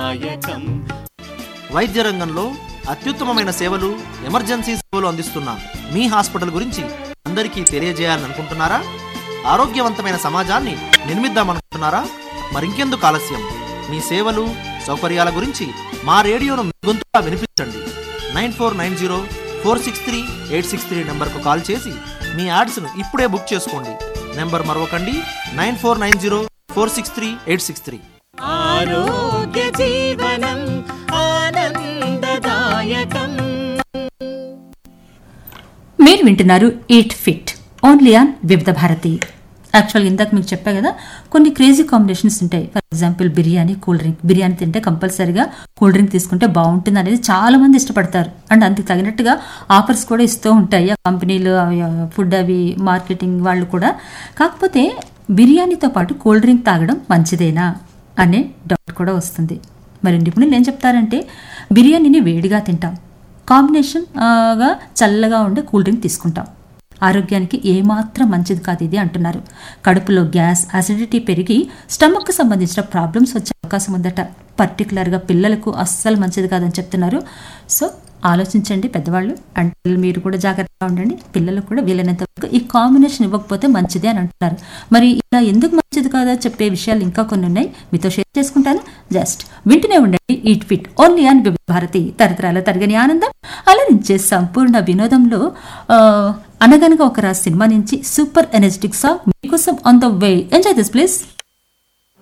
ఆనందదాయకం వైద్య రంగంలో అత్యుత్తమమైన సేవలు ఎమర్జెన్సీ సేవలు అందిస్తున్న మీ హాస్పిటల్ గురించి అందరికీ తెలియజేయాలని అనుకుంటున్నారా ఆరోగ్యవంతమైన సమాజాన్ని నిర్మిద్దామనుకుంటున్నారా మరింకెందుకు ఆలస్యం మీ సేవలు సౌకర్యాల గురించి మా రేడియోను మీ గొంతుగా వినిపించండి nine four nine zero four six three eight six three నెంబర్కు కాల్ చేసి మీ యాడ్స్ను ఇప్పుడే బుక్ చేసుకోండి నెంబర్ మరొకండి nine four nine zero four six three eight six three ఆరోగ్య జీవనం ఆనందదాయకం మీరు వింటున్నారు ఈట్ ఫిట్ ఓన్లీ ఆన్ వివిధ భారతి యాక్చువల్ ఇందాక మీకు చెప్పా కదా కొన్ని క్రేజీ కాంబినేషన్స్ ఉంటాయి for example biryani cool drink biryani తింటే కంపల్సరీగా కూల్ డ్రింక్ తీసుకుంటే బాగుంటుంది అనేది చాలా మంది ఇష్టపడతారు అండ్ అందుకు తగినట్టుగా ఆఫర్స్ కూడా ఇస్తూ ఉంటాయి ఆ కంపెనీలు అవి, ఆ, ఫుడ్ అవి మార్కెటింగ్ వాళ్ళు కూడా కాకపోతే బిర్యానీతో పాటు కూల్ డ్రింక్ తాగడం మంచిదేనా అనే డౌట్ కూడా వస్తుంది మరి నిపుణులు ఏం చెప్తారంటే బిర్యానీని వేడిగా తింటాం కాంబినేషన్ ఆ, గా చల్లగా ఉండే కూల్ డ్రింక్ తీసుకుంటాం ఆరోగ్యానికి ఏమాత్రం మంచిది కాదు ఇది అంటున్నారు కడుపులో గ్యాస్ అసిడిటీ పెరిగి స్టమక్కు సంబంధించిన ప్రాబ్లమ్స్ వచ్చే అవకాశం ఉందట పర్టికులర్గా పిల్లలకు అస్సలు మంచిది కాదని చెప్తున్నారు సో ఆలోచించండి పెద్దవాళ్ళు అంటే మీరు కూడా జాగ్రత్తగా ఉండండి పిల్లలకు కూడా వీలైనంత వరకు ఈ కాంబినేషన్ ఇవ్వకపోతే మంచిది అని అంటున్నారు మరి ఇలా ఎందుకు మంచిది కాదో చెప్పే విషయాలు ఇంకా కొన్ని ఉన్నాయి మీతో షేర్ చేసుకుంటాను జస్ట్ వింటూనే ఉండండి ఈట్ ఫిట్ ఓన్లీ అని భారతి తరతరాల తరగని ఆనందం అలరించే సంపూర్ణ వినోదంలో ఆ, అనగనగా ఒక రాజ్ సినిమా నుంచి సూపర్ ఎనర్జెటిక్ సాంగ్ మీకోసం on the way enjoy this please